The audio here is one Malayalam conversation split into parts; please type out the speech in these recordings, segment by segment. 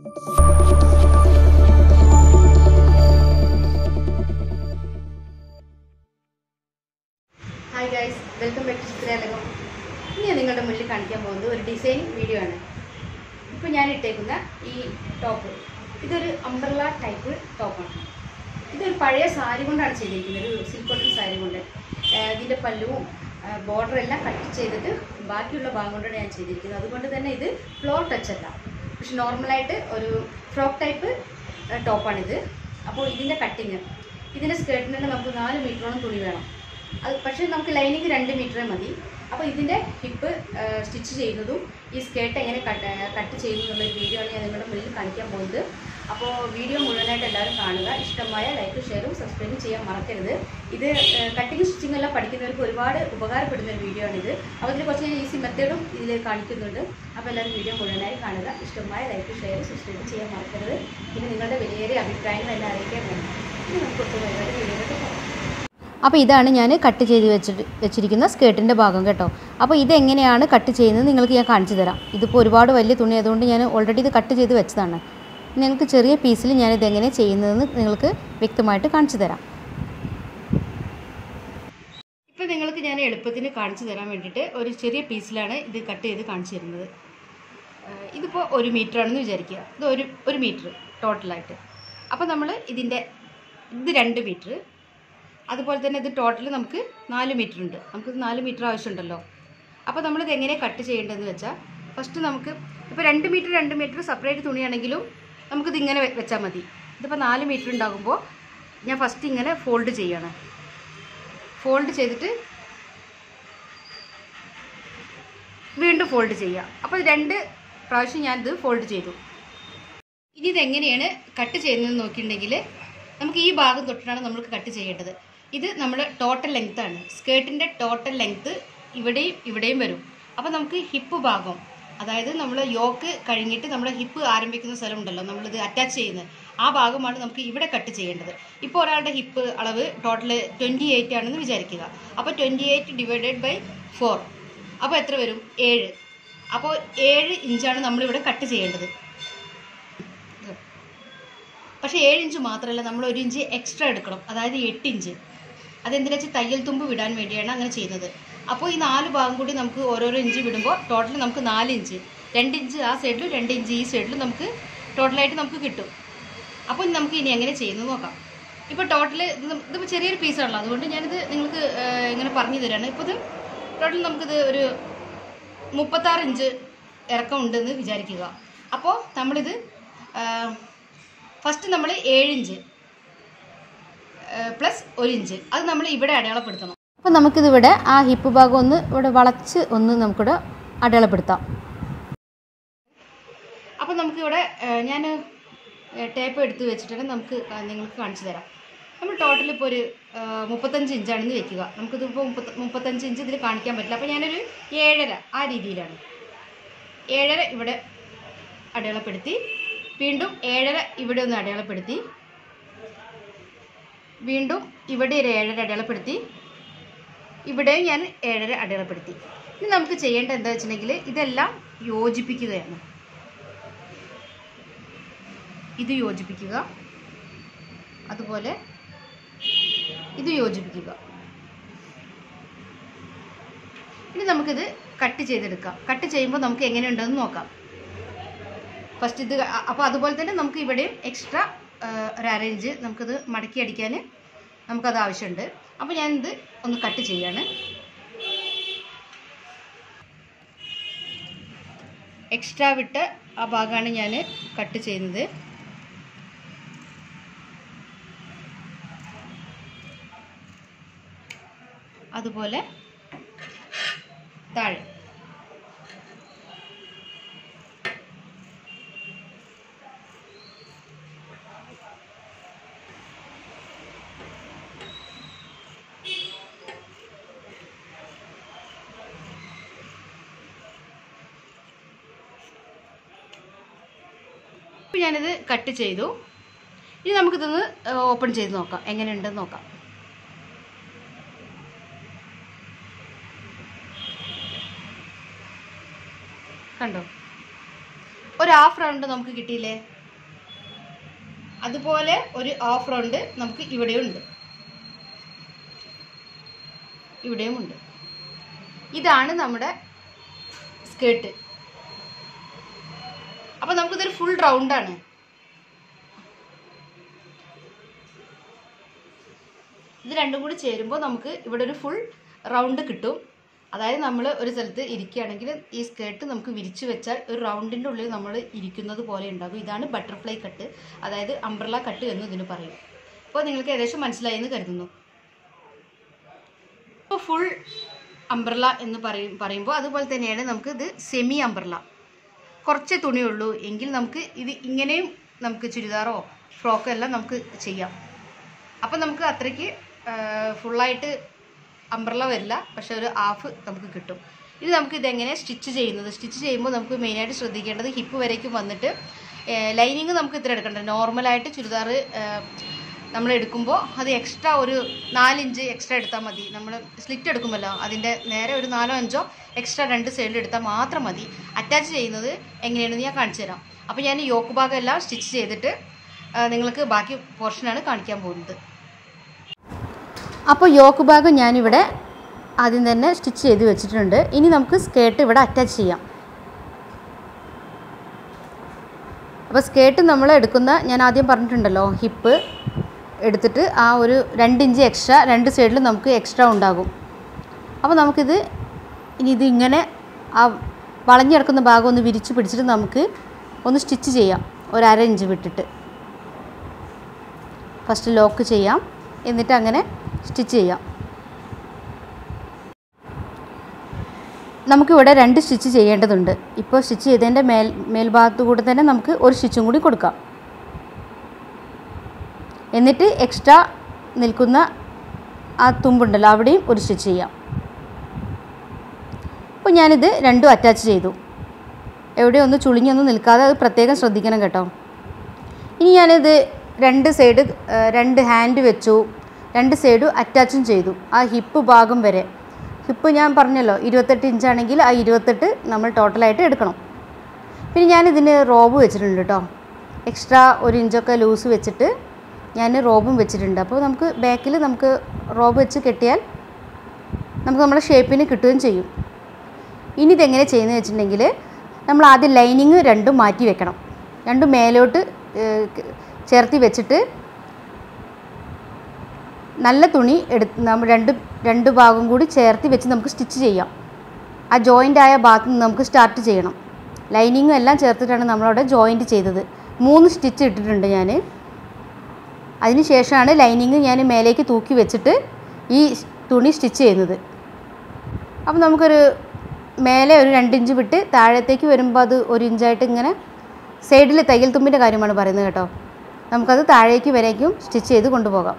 hi guys welcome back to Chitrayalakam ഇനി ഞാൻ നിങ്ങളുടെ മുന്നിൽ കാണിക്കാൻ പോകുന്നത് ഒരു ഡിസൈൻ വീഡിയോ ആണ് ഇപ്പോൾ ഞാൻ ഇട്ടേക്കുന്ന ഈ ടോപ്പ് ഇതൊരു അംബ്രല ടൈപ്പ് ടോപ്പാണ് ഇതൊരു പഴയ സാരി കൊണ്ടാണ് ചെയ്തിരിക്കുന്നത് ഒരു സിൽക്ക് കോട്ടൺ സാരി കൊണ്ട് ഏഹ് ഇതിൻ്റെ പല്ലുവും ബോർഡർ എല്ലാം കട്ട് ചെയ്തിട്ട് ബാക്കിയുള്ള ഭാഗം കൊണ്ടാണ് ഞാൻ ചെയ്തിരിക്കുന്നത് അതുകൊണ്ട് തന്നെ ഇത് ഫ്ലോർ ടച്ച് അല്ല പക്ഷെ നോർമലായിട്ട് ഒരു ഫ്രോക്ക് ടൈപ്പ് ടോപ്പാണിത് അപ്പോൾ ഇതിൻ്റെ കട്ടിങ് ഇതിൻ്റെ സ്കേർട്ടിന് തന്നെ നമുക്ക് നാല് മീറ്ററോളം തുണി വേണം അത് പക്ഷേ നമുക്ക് ലൈനിങ് രണ്ട് മീറ്ററേ മതി അപ്പോൾ ഇതിൻ്റെ ഹിപ്പ് സ്റ്റിച്ച് ചെയ്യുന്നതും ഈ സ്കേർട്ട് എങ്ങനെ കട്ട് കട്ട് ചെയ്യുന്നു എന്നുള്ള വീഡിയോ ആണ് ഞാൻ നിങ്ങളുടെ മുന്നിൽ കാണിക്കാൻ പോകുന്നത് അപ്പോൾ വീഡിയോ മുഴുവനായിട്ട് എല്ലാവരും കാണുക ഇഷ്ടമായ ലൈക്ക് ഷെയറും സബ്സ്ക്രൈബും ചെയ്യാൻ മറക്കരുത് ഇത് കട്ടിങ് സ്റ്റിച്ചിങ് എല്ലാം പഠിക്കുന്നവർക്ക് ഒരുപാട് ഉപകാരപ്പെടുന്ന ഒരു വീഡിയോ ആണിത് അപ്പോൾ ഇതിൽ കുറച്ച് ഈസി മെത്തേഡും ഇതിൽ കാണിക്കുന്നുണ്ട് അപ്പോൾ എല്ലാവരും വീഡിയോ മുഴുവനായി കാണുക ഇഷ്ടമായ ലൈക്ക് ഷെയറും സബ്സ്ക്രൈബ് ചെയ്യാൻ മറക്കരുത് പിന്നെ നിങ്ങളുടെ വിലയേറിയ അഭിപ്രായങ്ങൾ എല്ലാം അറിയിക്കാൻ വേണം ഇനി നമുക്ക് ഒട്ടും വൈകാതെ വീഡിയോയിലേക്ക് പോകാം അപ്പോൾ ഇതാണ് ഞാൻ കട്ട് ചെയ്ത് വെച്ചിട്ട് വെച്ചിരിക്കുന്ന സ്കേർട്ടിൻ്റെ ഭാഗം കേട്ടോ അപ്പോൾ ഇതെങ്ങനെയാണ് കട്ട് ചെയ്യുന്നത് നിങ്ങൾക്ക് ഞാൻ കാണിച്ചു തരാം ഇതിപ്പോൾ ഒരുപാട് വലിയ തുണി അതുകൊണ്ട് ഞാൻ ഓൾറെഡി ഇത് കട്ട് ചെയ്ത് വെച്ചതാണ് നിങ്ങൾക്ക് ചെറിയ പീസിൽ ഞാനിത് എങ്ങനെ ചെയ്യുന്നതെന്ന് നിങ്ങൾക്ക് വ്യക്തമായിട്ട് കാണിച്ചു തരാം ഇപ്പോൾ നിങ്ങൾക്ക് ഞാൻ എളുപ്പത്തിന് കാണിച്ചു തരാൻ വേണ്ടിയിട്ട് ഒരു ചെറിയ പീസിലാണ് ഇത് കട്ട് ചെയ്ത് കാണിച്ചു തരുന്നത് ഏഹ് ഇതിപ്പോൾ ഒരു മീറ്റർ ആണെന്ന് വിചാരിക്കുക ഇത് ഒരു ഒരു മീറ്റർ ടോട്ടലായിട്ട് അപ്പോൾ നമ്മൾ ഇതിൻ്റെ ഇത് രണ്ട് മീറ്റർ അതുപോലെ തന്നെ ഇത് ടോട്ടൽ നമുക്ക് നാല് മീറ്റർ ഉണ്ട് നമുക്ക് നാല് മീറ്റർ ആവശ്യമുണ്ടല്ലോ അപ്പോൾ നമ്മളിത് എങ്ങനെ കട്ട് ചെയ്യേണ്ടതെന്ന് വെച്ചാൽ ഫസ്റ്റ് നമുക്ക് ഇപ്പോൾ രണ്ട് മീറ്റർ രണ്ട് മീറ്റർ സെപ്പറേറ്റ് തുണിയാണെങ്കിലും നമുക്കിത് ഇങ്ങനെ വെ- വെച്ചാൽ മതി ഇതിപ്പോൾ നാല് മീറ്റർ ഉണ്ടാകുമ്പോൾ ഞാൻ ഫസ്റ്റ് ഇങ്ങനെ ഫോൾഡ് ചെയ്യണം ഫോൾഡ് ചെയ്തിട്ട് വീണ്ടും ഫോൾഡ് ചെയ്യുക അപ്പോൾ രണ്ട് പ്രാവശ്യം ഞാനിത് ഫോൾഡ് ചെയ്തു ഇനി ഇതെങ്ങനെയാണ് കട്ട് ചെയ്യുന്നതെന്ന് നോക്കിയിട്ടുണ്ടെങ്കിൽ നമുക്ക് ഈ ഭാഗം തൊട്ടിട്ടാണ് നമ്മൾക്ക് കട്ട് ചെയ്യേണ്ടത് ഇത് നമ്മുടെ ടോട്ടൽ ലെങ്ത് ആണ് സ്കേർട്ടിൻ്റെ ടോട്ടൽ ലെങ്ത് ഇവിടെയും ഇവിടെയും വരും അപ്പോൾ നമുക്ക് ഹിപ്പ് ഭാഗം അതായത് നമ്മൾ യോക്ക് കഴിഞ്ഞിട്ട് നമ്മുടെ ഹിപ്പ് ആരംഭിക്കുന്ന സ്ഥലം ഉണ്ടല്ലോ നമ്മളിത് അറ്റാച്ച് ചെയ്യുന്നത് ആ ഭാഗമാണ് നമുക്ക് ഇവിടെ കട്ട് ചെയ്യേണ്ടത് ഇപ്പോൾ ഒരാളുടെ ഹിപ്പ് അളവ് ടോട്ടൽ ട്വൻറ്റി എയ്റ്റ് ആണെന്ന് വിചാരിക്കുക അപ്പോൾ twenty eight divided by four അപ്പോൾ എത്ര വരും ഏഴ് അപ്പോൾ ഏഴ് ഇഞ്ചാണ് നമ്മളിവിടെ കട്ട് ചെയ്യേണ്ടത് പക്ഷേ ഏഴ് ഇഞ്ച് മാത്രമല്ല നമ്മൾ ഒരു ഇഞ്ച് എക്സ്ട്രാ എടുക്കണം അതായത് എട്ട് ഇഞ്ച് അതെന്തിനാ വെച്ചാൽ തയ്യൽ തുമ്പ് വിടാൻ വേണ്ടിയാണ് അങ്ങനെ ചെയ്യുന്നത് അപ്പോൾ ഈ നാല് ഭാഗം കൂടി നമുക്ക് ഓരോരോ ഇഞ്ച് വിടുമ്പോൾ ടോട്ടൽ നമുക്ക് നാല് ഇഞ്ച് രണ്ട് ഇഞ്ച് ആ സൈഡിലും രണ്ട് ഇഞ്ച് ഈ സൈഡിലും നമുക്ക് ടോട്ടലായിട്ട് നമുക്ക് കിട്ടും അപ്പോൾ ഇനി നമുക്ക് ഇനി എങ്ങനെ ചെയ്യുന്നത് നോക്കാം ഇപ്പോൾ ടോട്ടൽ ഇത് നം- ഇതിപ്പോൾ ചെറിയൊരു പീസാണല്ലോ അതുകൊണ്ട് ഞാനിത് നിങ്ങൾക്ക് ഏഹ്, ഇങ്ങനെ പറഞ്ഞു തരാണ് ഇപ്പോൾ ഇത് ടോട്ടൽ നമുക്കിത് ഒരു മുപ്പത്താറ് ഇഞ്ച് ഇറക്കം ഉണ്ടെന്ന് വിചാരിക്കുക അപ്പോൾ നമ്മളിത് ഫസ്റ്റ് നമ്മൾ ഏഴ് ഇഞ്ച് പ്ലസ് ഒരു ഇഞ്ച് അത് നമ്മൾ ഇവിടെ അടയാളപ്പെടുത്തണം അപ്പോൾ നമുക്കിതിവിടെ ആ ഹിപ്പ് ഭാഗം ഒന്ന് ഇവിടെ വളച്ച് ഒന്ന് നമുക്കിവിടെ അടയാളപ്പെടുത്താം അപ്പോൾ നമുക്കിവിടെ ഞാൻ ടേപ്പ് എടുത്ത് വെച്ചിട്ടുണ്ട് നമുക്ക് ആ, നിങ്ങൾക്ക് കാണിച്ചു തരാം നമ്മൾ ടോട്ടൽ ഇപ്പോൾ ഒരു ആ, മുപ്പത്തഞ്ച് ഇഞ്ചാണെന്ന് വെക്കുക നമുക്കിതിപ്പോൾ മുപ്പത്ത മുപ്പത്തഞ്ച് ഇഞ്ച് ഇതിൽ കാണിക്കാൻ പറ്റില്ല അപ്പോൾ ഞാനൊരു ഏഴര ആ രീതിയിലാണ് ഏഴര ഇവിടെ അടയാളപ്പെടുത്തി വീണ്ടും ഏഴര ഇവിടെ ഒന്ന് അടയാളപ്പെടുത്തി വീണ്ടും ഇവിടെ ഒരു ഏഴര അടയാളപ്പെടുത്തി ഇവിടെയും ഞാൻ ഏഴര അടയാളപ്പെടുത്തി ഇനി നമുക്ക് ചെയ്യേണ്ടത് എന്താ വെച്ചിട്ടുണ്ടെങ്കിൽ ഇതെല്ലാം യോജിപ്പിക്കുകയാണ് ഇത് യോജിപ്പിക്കുക അതുപോലെ ഇത് യോജിപ്പിക്കുക ഇനി നമുക്കിത് കട്ട് ചെയ്തെടുക്കാം കട്ട് ചെയ്യുമ്പോൾ നമുക്ക് എങ്ങനെയുണ്ടെന്ന് നോക്കാം ഫസ്റ്റ് ഇത് അപ്പോൾ അതുപോലെ തന്നെ നമുക്ക് ഇവിടെയും എക്സ്ട്രാ ഒരു അരയിഞ്ച് നമുക്കിത് മടക്കി അടിക്കാൻ നമുക്കത് ആവശ്യമുണ്ട് അപ്പോൾ ഞാനിത് ഒന്ന് കട്ട് ചെയ്യാണ് എക്സ്ട്രാ വിട്ട ആ ഭാഗമാണ് ഞാൻ കട്ട് ചെയ്യുന്നത് അതുപോലെ താഴെ ഇപ്പം ഞാനിത് കട്ട് ചെയ്തു ഇനി നമുക്കിതൊന്ന് ഓപ്പൺ ചെയ്ത് നോക്കാം എങ്ങനെയുണ്ടെന്ന് നോക്കാം കണ്ടോ ഒരു ഹാഫ് റൗണ്ട് നമുക്ക് കിട്ടിയില്ലേ അതുപോലെ ഒരു ഹാഫ് റൗണ്ട് നമുക്ക് ഇവിടെയും ഉണ്ട് ഇവിടെയും ഉണ്ട് ഇതാണ് നമ്മുടെ സ്കേർട്ട് അപ്പൊ നമുക്കിതൊരു ഫുൾ റൗണ്ടാണ് ഇത് രണ്ടും കൂടി ചേരുമ്പോൾ നമുക്ക് ഇവിടെ ഒരു ഫുൾ റൗണ്ട് കിട്ടും അതായത് നമ്മൾ ഒരു സ്ഥലത്ത് ഇരിക്കുകയാണെങ്കിൽ ഈ സ്കേർട്ട് നമുക്ക് വിരിച്ചു വെച്ചാൽ ഒരു റൗണ്ടിൻ്റെ ഉള്ളിൽ നമ്മൾ ഇരിക്കുന്നത് പോലെ ഉണ്ടാകും ഇതാണ് ബട്ടർഫ്ലൈ കട്ട് അതായത് അംബ്രല കട്ട് എന്ന് ഇതിന് പറയും അപ്പോൾ നിങ്ങൾക്ക് ഏകദേശം മനസ്സിലായി എന്ന് കരുതുന്നു ഇപ്പോൾ ഫുൾ അംബ്രല എന്ന് പറയും പറയുമ്പോൾ അതുപോലെ തന്നെയാണ് നമുക്ക് ഇത് സെമി അംബ്രല കുറച്ചേ തുണിയുള്ളൂ എങ്കിൽ നമുക്ക് ഇത് ഇങ്ങനെയും നമുക്ക് ചുരിദാറോ ഫ്രോക്കോ എല്ലാം നമുക്ക് ചെയ്യാം അപ്പം നമുക്ക് അത്രയ്ക്ക് ഫുള്ളായിട്ട് അംബ്രല വരില്ല പക്ഷെ ഒരു ഹാഫ് നമുക്ക് കിട്ടും ഇനി നമുക്ക് ഇതെങ്ങനെ സ്റ്റിച്ച് ചെയ്യുന്നത് സ്റ്റിച്ച് ചെയ്യുമ്പോൾ നമുക്ക് മെയിനായിട്ട് ശ്രദ്ധിക്കേണ്ടത് ഹിപ്പ് വരേക്കും വന്നിട്ട് ലൈനിങ് നമുക്ക് ഇത്ര എടുക്കണ്ട നോർമലായിട്ട് ചുരിദാർ നമ്മൾ എടുക്കുമ്പോൾ അത് എക്സ്ട്രാ ഒരു നാലിഞ്ച് എക്സ്ട്രാ എടുത്താൽ മതി നമ്മൾ സ്ലിറ്റ് എടുക്കുമല്ലോ അതിൻ്റെ നേരെ ഒരു നാലോ അഞ്ചോ എക്സ്ട്രാ രണ്ട് സൈഡിൽ എടുത്താൽ മാത്രം മതി അറ്റാച്ച് ചെയ്യുന്നത് എങ്ങനെയാണെന്ന് ഞാൻ കാണിച്ചു തരാം അപ്പോൾ ഞാൻ യോക്ക് ഭാഗം എല്ലാം സ്റ്റിച്ച് ചെയ്തിട്ട് ആ, നിങ്ങൾക്ക് ബാക്കി പോർഷനാണ് കാണിക്കാൻ പോകുന്നത് അപ്പോൾ യോക്ക് ഭാഗം ഞാനിവിടെ ആദ്യം തന്നെ സ്റ്റിച്ച് ചെയ്ത് വെച്ചിട്ടുണ്ട് ഇനി നമുക്ക് സ്കേർട്ട് ഇവിടെ അറ്റാച്ച് ചെയ്യാം അപ്പോൾ സ്കേർട്ട് നമ്മൾ എടുക്കുന്ന ഞാൻ ആദ്യം പറഞ്ഞിട്ടുണ്ടല്ലോ ഹിപ്പ് എടുത്തിട്ട് ആ ഒരു രണ്ട് ഇഞ്ച് എക്സ്ട്രാ രണ്ട് സൈഡിലും നമുക്ക് എക്സ്ട്രാ ഉണ്ടാകും അപ്പോൾ നമുക്കിത് ഇനി ഇത് ഇങ്ങനെ ആ വളഞ്ഞു കിടക്കുന്ന ഭാഗം ഒന്ന് വിരിച്ച് പിടിച്ചിട്ട് നമുക്ക് ഒന്ന് സ്റ്റിച്ച് ചെയ്യാം ഒരു അര ഇഞ്ച് വിട്ടിട്ട് ഫസ്റ്റ് ലോക്ക് ചെയ്യാം എന്നിട്ട് അങ്ങനെ സ്റ്റിച്ച് ചെയ്യാം നമുക്കിവിടെ രണ്ട് സ്റ്റിച്ച് ചെയ്യേണ്ടതുണ്ട് ഇപ്പോൾ സ്റ്റിച്ച് ചെയ്തതിൻ്റെ മേൽ മേൽഭാഗത്തു കൂടെ തന്നെ നമുക്ക് ഒരു സ്റ്റിച്ചും കൂടി കൊടുക്കാം എന്നിട്ട് എക്സ്ട്രാ നിൽക്കുന്ന ആ തുമ്പുണ്ടല്ലോ അവിടെയും ഒരു സ്റ്റിച്ച് ചെയ്യാം അപ്പോൾ ഞാനിത് രണ്ടും അറ്റാച്ച് ചെയ്തു എവിടെയും ഒന്ന് ചുളിഞ്ഞൊന്നും നിൽക്കാതെ അത് പ്രത്യേകം ശ്രദ്ധിക്കണം കേട്ടോ ഇനി ഞാനിത് രണ്ട് സൈഡ് രണ്ട് ഹാൻഡ് വെച്ചു രണ്ട് സൈഡും അറ്റാച്ചും ചെയ്തു ആ ഹിപ്പ് ഭാഗം വരെ ഹിപ്പ് ഞാൻ പറഞ്ഞല്ലോ ഇരുപത്തെട്ട് ഇഞ്ചാണെങ്കിൽ ആ ഇരുപത്തെട്ട് നമ്മൾ ടോട്ടലായിട്ട് എടുക്കണം പിന്നെ ഞാനിതിന് റോബ് വെച്ചിട്ടുണ്ട് കേട്ടോ എക്സ്ട്രാ ഒരു ഇഞ്ചൊക്കെ ലൂസ് വെച്ചിട്ട് ഞാൻ റോബും വെച്ചിട്ടുണ്ട് അപ്പോൾ നമുക്ക് ബാക്കിൽ നമുക്ക് റോബ് വെച്ച് കെട്ടിയാൽ നമുക്ക് നമ്മുടെ ഷേപ്പിന് കിട്ടുകയും ചെയ്യും ഇനി ഇതെങ്ങനെ ചെയ്യുന്നത് വെച്ചിട്ടുണ്ടെങ്കിൽ നമ്മൾ ആദ്യം ലൈനിങ് രണ്ടും മാറ്റി വെക്കണം രണ്ടും മേലോട്ട് ഏഹ്, ക- ചേർത്തി വെച്ചിട്ട് നല്ല തുണി എടുത്ത് നമ്മൾ രണ്ട് രണ്ട് ഭാഗം കൂടി ചേർത്തി വെച്ച് നമുക്ക് സ്റ്റിച്ച് ചെയ്യാം ആ ജോയിൻ്റ് ആയ ഭാഗത്ത് നിന്ന് നമുക്ക് സ്റ്റാർട്ട് ചെയ്യണം ലൈനിങ്ങും എല്ലാം ചേർത്തിട്ടാണ് നമ്മളവിടെ ജോയിൻറ്റ് ചെയ്തത് മൂന്ന് സ്റ്റിച്ച് ഇട്ടിട്ടുണ്ട് ഞാൻ അതിന് ശേഷമാണ് ലൈനിങ് ഞാൻ മേലേക്ക് തൂക്കി വെച്ചിട്ട് ഈ തുണി സ്റ്റിച്ച് ചെയ്യുന്നത് അപ്പോൾ നമുക്കൊരു മേലെ ഒരു രണ്ട് ഇഞ്ച് വിട്ട് താഴത്തേക്ക് വരുമ്പോൾ അത് ഒരു ഇഞ്ചായിട്ട് ഇങ്ങനെ സൈഡിൽ തയ്യൽ തുമ്പിൻ്റെ കാര്യമാണ് പറയുന്നത് കേട്ടോ നമുക്കത് താഴേക്ക് വരേക്കും സ്റ്റിച്ച് ചെയ്ത് കൊണ്ടുപോകാം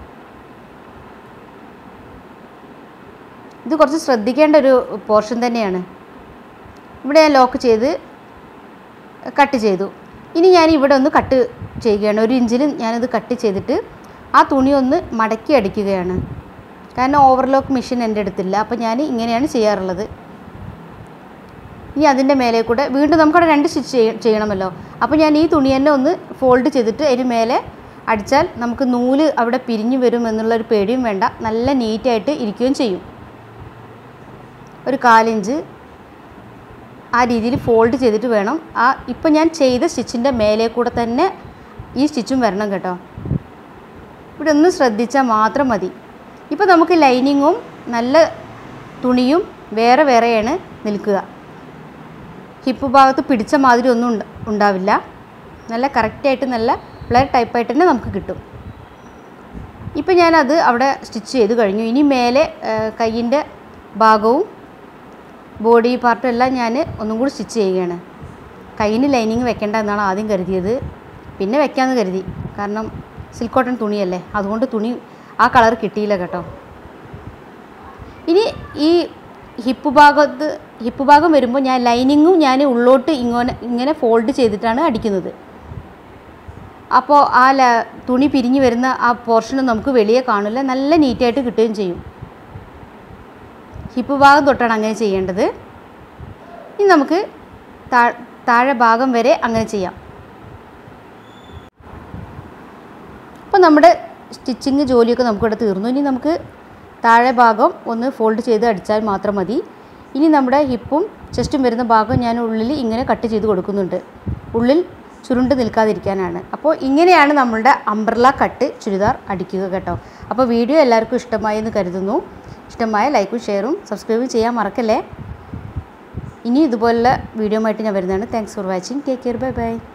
ഇത് കുറച്ച് ശ്രദ്ധിക്കേണ്ട ഒരു പോർഷൻ തന്നെയാണ് ഇവിടെ ഞാൻ ലോക്ക് ചെയ്ത് കട്ട് ചെയ്തു ഇനി ഞാൻ ഇവിടെ ഒന്ന് കട്ട് ചെയ്യുകയാണ് ഒരു ഇഞ്ചിൽ ഞാനിത് കട്ട് ചെയ്തിട്ട് ആ തുണി ഒന്ന് മടക്കി അടിക്കുകയാണ് കാരണം ഓവർലോക്ക് മെഷീൻ എൻ്റെ അടുത്തില്ല അപ്പോൾ ഞാൻ ഇങ്ങനെയാണ് ചെയ്യാറുള്ളത് ഇനി അതിൻ്റെ മേലെ കൂടെ വീണ്ടും നമുക്കവിടെ രണ്ട് സ്റ്റിച്ച് ചെയ്യ- ചെയ്യണമല്ലോ അപ്പോൾ ഞാൻ ഈ തുണി തന്നെ ഒന്ന് ഫോൾഡ് ചെയ്തിട്ട് അതിന് മേലെ അടിച്ചാൽ നമുക്ക് നൂല് അവിടെ പിരിഞ്ഞു വരും എന്നുള്ളൊരു പേടിയും വേണ്ട നല്ല നീറ്റായിട്ട് ഇരിക്കുകയും ചെയ്യും ഒരു കാലിഞ്ച് ആ രീതിയിൽ ഫോൾഡ് ചെയ്തിട്ട് വേണം ആ ഇപ്പം ഞാൻ ചെയ്ത സ്റ്റിച്ചിൻ്റെ മേലെ കൂടെ തന്നെ ഈ സ്റ്റിച്ചും വരണം കേട്ടോ ഇവിടെ ഒന്ന് ശ്രദ്ധിച്ചാൽ മാത്രം മതി ഇപ്പോൾ നമുക്ക് ലൈനിങ്ങും നല്ല തുണിയും വേറെ വേറെയാണ് നിൽക്കുക ഹിപ്പ് ഭാഗത്ത് പിടിച്ച മാതിരി ഒന്നും ഉണ്ട- ഉണ്ടാവില്ല നല്ല കറക്റ്റായിട്ട് നല്ല ഫ്ലെയർ ടൈപ്പായിട്ട് തന്നെ നമുക്ക് കിട്ടും ഇപ്പം ഞാനത് അവിടെ സ്റ്റിച്ച് ചെയ്ത് കഴിഞ്ഞു ഇനി മേലെ കയ്യിൻ്റെ ഭാഗവും ബോഡി പാർട്ടും എല്ലാം ഞാൻ ഒന്നും കൂടി സ്റ്റിച്ച് ചെയ്യുകയാണ് കയ്യിന് ലൈനിങ് വെക്കേണ്ട എന്നാണ് ആദ്യം കരുതിയത് പിന്നെ വെക്കാമെന്ന് കരുതി കാരണം സിൽക്ക് കോട്ടൺ തുണിയല്ലേ അതുകൊണ്ട് തുണി ആ കളർ കിട്ടിയില്ല കേട്ടോ ഇനി ഈ ഹിപ്പ് ഭാഗത്ത് ഹിപ്പ് ഭാഗം വരുമ്പോൾ ഞാൻ ലൈനിങ്ങും ഞാൻ ഉള്ളോട്ട് ഇങ്ങനെ ഇങ്ങനെ ഫോൾഡ് ചെയ്തിട്ടാണ് അടിക്കുന്നത് അപ്പോൾ ആ ല തുണി പിരിഞ്ഞ് വരുന്ന ആ പോർഷനും നമുക്ക് വെളിയെ കാണില്ല നല്ല നീറ്റായിട്ട് കിട്ടുകയും ചെയ്യും ഹിപ്പ് ഭാഗം തൊട്ടാണ് അങ്ങനെ ചെയ്യേണ്ടത് ഇനി നമുക്ക് താ താഴെ ഭാഗം വരെ അങ്ങനെ ചെയ്യാം അപ്പോൾ നമ്മുടെ സ്റ്റിച്ചിങ് ജോലിയൊക്കെ നമുക്കിവിടെ തീർന്നു ഇനി നമുക്ക് താഴെ ഭാഗം ഒന്ന് ഫോൾഡ് ചെയ്ത് അടിച്ചാൽ മാത്രം മതി ഇനി നമ്മുടെ ഹിപ്പും ചെസ്റ്റും വരുന്ന ഭാഗം ഞാൻ ഉള്ളിൽ ഇങ്ങനെ കട്ട് ചെയ്ത് കൊടുക്കുന്നുണ്ട് ഉള്ളിൽ ചുരുണ്ട് നിൽക്കാതിരിക്കാനാണ് അപ്പോൾ ഇങ്ങനെയാണ് നമ്മളുടെ അംബ്രല കട്ട് ചുരിദാർ അടിക്കുക കേട്ടോ അപ്പോൾ വീഡിയോ എല്ലാവർക്കും ഇഷ്ടമായി എന്ന് കരുതുന്നു ഇഷ്ടമായ ലൈക്കും ഷെയറും സബ്സ്ക്രൈബും ചെയ്യാൻ മറക്കല്ലേ ഇനി ഇതുപോലുള്ള വീഡിയോ ആയിട്ട് ഞാൻ വരുന്നതാണ് thanks for watching take care bye by